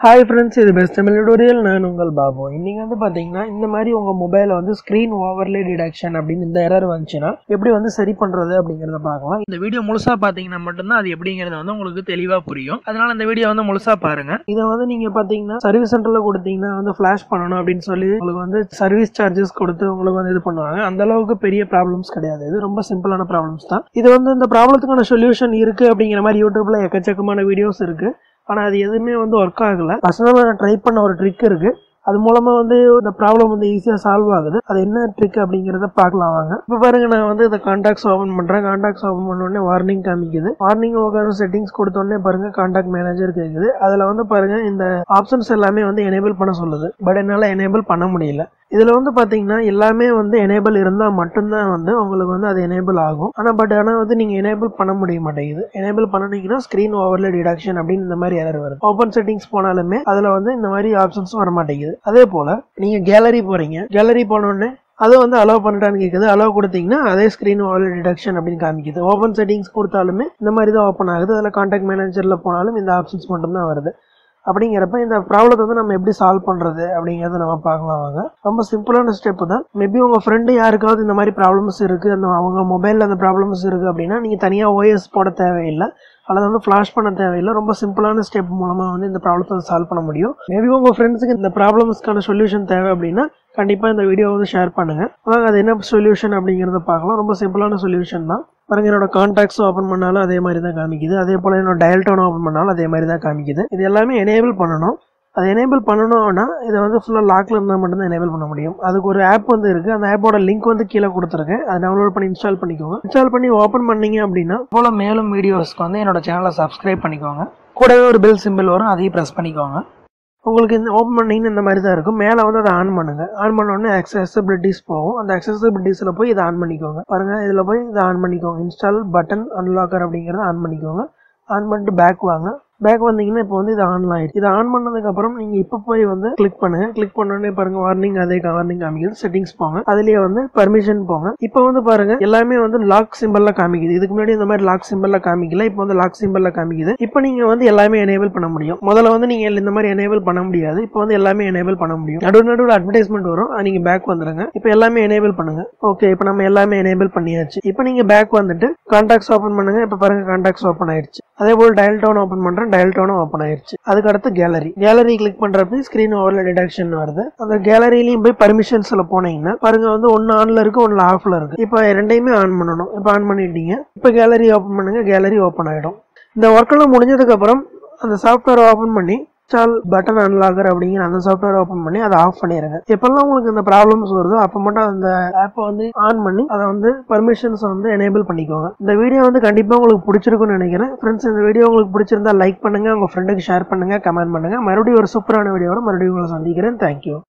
hi friends இது best Tamil tutorial நான் உங்கள் பாபு இன்னைக்கு வந்து பார்த்தீங்கன்னா இந்த மாதிரி உங்கள் மொபைலில் வந்து ஸ்க்ரீன் ஓவர்லே டிடக்ஷன் அப்படின்னு இந்த எரர் வந்துச்சுன்னா எப்படி வந்து சரி பண்ணுறது அப்படிங்கிறத பார்க்கலாம் இந்த வீடியோ முழுசாக பார்த்தீங்கன்னா மட்டும்தான் அது எப்படிங்கிறது வந்து உங்களுக்கு தெளிவாக புரியும் அதனால இந்த வீடியோ வந்து முழுசாக பாருங்க இதை வந்து நீங்கள் பார்த்தீங்கன்னா சர்வீஸ் சென்டரில் கொடுத்தீங்கன்னா வந்து ஃப்ளாஷ் பண்ணணும் அப்படின்னு சொல்லி உங்களுக்கு வந்து சர்வீஸ் சார்ஜஸ் கொடுத்து உங்களுக்கு வந்து இது பண்ணுவாங்க அந்த அளவுக்கு பெரிய ப்ராப்ளம்ஸ் கிடையாது இது ரொம்ப சிம்பிளான ப்ராப்ளம்ஸ் தான் இது வந்து இந்த ப்ராப்ளத்துக்கான சொல்யூஷன் இருக்குது அப்படிங்கிற மாதிரி யூடியூப்ல எக்கச்சக்கமான வீடியோஸ் இருக்குது ஆனால் அது எதுவுமே வந்து ஒர்க் ஆகலை பர்சனலாக நான் ட்ரை பண்ண ஒரு ட்ரிக் இருக்குது அது மூலமாக வந்து இந்த ப்ராப்ளம் வந்து ஈஸியாக சால்வ் ஆகுது அது என்ன ட்ரிக் அப்படிங்கிறத பார்க்கலாம் வாங்க இப்போ பாருங்க நான் வந்து இந்த காண்டாக்ட்ஸ் ஓப்பன் பண்ணுறேன் காண்டாக்ட்ஸ் ஓப்பன் பண்ண உடனே வார்னிங் காமிக்குது வார்னிங் ஓகான செட்டிங்ஸ் கொடுத்த உடனே பாருங்க காண்டாக்ட் மேனேஜர் கேட்குது அதில் வந்து பாருங்க இந்த ஆப்ஷன்ஸ் எல்லாமே வந்து எனேபிள் பண்ண சொல்லுது பட் என்னால் எனேபிள் பண்ண முடியல இதில் வந்து பார்த்தீங்கன்னா எல்லாமே வந்து எனேபிள் இருந்தால் மட்டும்தான் வந்து உங்களுக்கு வந்து அது எனேபிள் ஆகும் ஆனால் பட் ஆனால் வந்து நீங்கள் எனேபிள் பண்ண முடிய மாட்டேங்குது எனேபிள் பண்ணினீங்கன்னா ஸ்க்ரீன் ஓவர்ல டிடக்ஷன் அப்படின்னு இந்த மாதிரி எரர் வருது ஓப்பன் செட்டிங்ஸ் போனாலுமே அதில் வந்து இந்த மாதிரி ஆப்ஷன்ஸும் வர மாட்டேங்குது அதே போல் நீங்கள் கேலரி போகிறீங்க கேலரி போனோடனே அதை வந்து அலோவ் பண்ணிட்டான்னு கேட்குது அலோவ் கொடுத்தீங்கன்னா அதே ஸ்க்ரீன் ஓவர்ல டிடக்ஷன் அப்படின்னு காமிக்குது ஓப்பன் செட்டிங்ஸ் கொடுத்தாலுமே இந்த மாதிரி தான் ஓப்பன் ஆகுது அதில் கான்டாக்ட் மேனேஜரில் போனாலும் இந்த ஆப்ஷன்ஸ் மட்டும்தான் வருது அப்படிங்கிறப்ப இந்த ப்ராப்ளத்தை வந்து நம்ம எப்படி சால்வ் பண்ணுறது அப்படிங்கிறத நம்ம பார்க்கலாம் வாங்க ரொம்ப சிம்பிளான ஸ்டெப்பு தான் மேபி உங்கள் ஃப்ரெண்டு யாருக்காவது இந்த மாதிரி ப்ராப்ளம்ஸ் இருக்குது அந்த அவங்க மொபைலில் அந்த ப்ராப்ளம்ஸ் இருக்குது அப்படின்னா நீங்கள் தனியாக ஓஎஸ் போட தேவையில்லை அல்லது வந்து ஃப்ளாஷ் பண்ண தேவையில்லை ரொம்ப சிம்பிளான ஸ்டெப் மூலமாக வந்து இந்த ப்ராப்ளத்தை சால்வ் பண்ண முடியும் மேபி உங்கள் ஃப்ரெண்ட்ஸுக்கு இந்த ப்ராப்ளம்ஸ்க்கான சொல்யூஷன் தேவை அப்படின்னா கண்டிப்பாக இந்த வீடியோ வந்து ஷேர் பண்ணுங்கள் வாங்க அது என்ன சொல்யூஷன் அப்படிங்கிறத பார்க்கலாம் ரொம்ப சிம்பிளான சொல்யூஷன் தான் பாருங்க என்னோட கான்டாக்ட்ஸ் ஓப்பன் பண்ணாலும் அதே மாதிரி தான் காமிக்குது அதே போல் என்னோட டயல் டோன் ஓப்பன் பண்ணாலும் அதே மாதிரி தான் காமிக்குது இது எல்லாமே எனேபிள் பண்ணணும் அதை எனேபிள் பண்ணணும்னா இதை வந்து ஃபுல்லாக லாக்ல இருந்தால் மட்டும்தான் எனேபிள் பண்ண முடியும் அதுக்கு ஒரு ஆப் வந்து இருக்குது அந்த ஆப்போட லிங்க் வந்து கீழே கொடுத்துருக்கேன் அதை டவுன்லோட் பண்ணி இன்ஸ்டால் பண்ணிக்கோங்க இன்ஸ்டால் பண்ணி ஓப்பன் பண்ணீங்க அப்படின்னா போல மேலும் வீடியோஸ்க்கு வந்து என்னோட சேனலை சப்ஸ்கிரைப் பண்ணிக்கோங்க கூடவே ஒரு பெல் சிம்பிள் வரும் அதையும் ப்ரெஸ் பண்ணிக்கோங்க உங்களுக்கு இந்த ஓப்பன் பண்ணீங்கன்னு இந்த மாதிரி தான் இருக்கும் மேலே வந்து அதை ஆன் பண்ணுங்க ஆன் பண்ண உடனே அக்சசபிலிட்டிஸ் போகும் அந்த அக்சசபிலிட்டிஸில் போய் இதை ஆன் பண்ணிக்கோங்க பாருங்க இதில் போய் இதை ஆன் பண்ணிக்கோங்க இன்ஸ்டால் பட்டன் அன்லாக்கர் அப்படிங்கிறத ஆன் பண்ணிக்கோங்க ஆன் பண்ணிட்டு பேக் வாங்க பேக் வந்தீங்கன்னா இப்போ வந்து இது ஆன் ஆயிடுச்சு இது ஆன் பண்ணதுக்கு அப்புறம் நீங்க இப்போ போய் வந்து கிளிக் பண்ணுங்க கிளிக் பண்ண உடனே பாருங்க வார்னிங் அதே வார்னிங் காமிக்குது செட்டிங்ஸ் போங்க அதுலயே வந்து பர்மிஷன் போங்க இப்போ வந்து பாருங்க எல்லாமே வந்து லாக் சிம்பிள்ல காமிக்குது இதுக்கு முன்னாடி இந்த மாதிரி லாக் சிம்பிள்ல காமிக்கல இப்போ வந்து லாக் சிம்பிள்ல காமிக்குது இப்போ நீங்க வந்து எல்லாமே எனேபிள் பண்ண முடியும் முதல்ல வந்து நீங்க இந்த மாதிரி எனேபிள் பண்ண முடியாது இப்போ வந்து எல்லாமே எனேபிள் பண்ண முடியும் நடுவு நடுவில் அட்வர்டைஸ்மெண்ட் வரும் அது நீங்க பேக் வந்துருங்க இப்போ எல்லாமே எனேபிள் பண்ணுங்க ஓகே இப்போ நம்ம எல்லாமே எனேபிள் பண்ணியாச்சு இப்போ நீங்க பேக் வந்துட்டு கான்டாக்ட்ஸ் ஓப்பன் பண்ணுங்க இப்போ பாருங்க கான்டாக்ட்ஸ் ஓப்பன் ஆயிடுச்சு அதே போல் டயல் டவுன் ஓப்பன் பண்றேன் டயல் டவுனும் ஓப்பன் ஆயிருச்சு அதுக்கு அடுத்து கேலரி கேலரி கிளிக் பண்றப்ப ஸ்கிரீன் ஓவர்ல டிடக்ஷன் வருது அந்த கேலரிலையும் போய் பர்மிஷன்ஸ்ல போனீங்கன்னா பாருங்க வந்து ஒன்னு ஆன்ல இருக்கு ஒன்னு ஆஃப்ல இருக்கு இப்போ ரெண்டையுமே ஆன் பண்ணணும் இப்போ ஆன் பண்ணிட்டீங்க இப்போ கேலரி ஓப்பன் பண்ணுங்க கேலரி ஓப்பன் ஆயிடும் இந்த ஒர்க் எல்லாம் முடிஞ்சதுக்கு அப்புறம் அந்த சாஃப்ட்வேர் ஓப்பன் பண்ணி இன்ஸ்டால் பட்டன் அன்லாகர் அப்படிங்கிற அந்த சாஃப்ட்வேர் ஓப்பன் பண்ணி அதை ஆஃப் பண்ணிடுங்க எப்பெல்லாம் உங்களுக்கு இந்த ப்ராப்ளம்ஸ் வருதோ அப்போ மட்டும் அந்த ஆப்பை வந்து ஆன் பண்ணி அதை வந்து பர்மிஷன்ஸ் வந்து எனேபிள் பண்ணிக்கோங்க இந்த வீடியோ வந்து கண்டிப்பாக உங்களுக்கு பிடிச்சிருக்கும்னு நினைக்கிறேன் ஃப்ரெண்ட்ஸ் இந்த வீடியோ உங்களுக்கு பிடிச்சிருந்தா லைக் பண்ணுங்க உங்க ஃப்ரெண்டுக்கு ஷேர் பண்ணுங்க கமெண்ட் பண்ணுங்க மறுபடியும் ஒரு சூப்பரான வீடியோவோட மறுபடியும் உங்களை சந்திக்கிறேன் தேங்க்யூ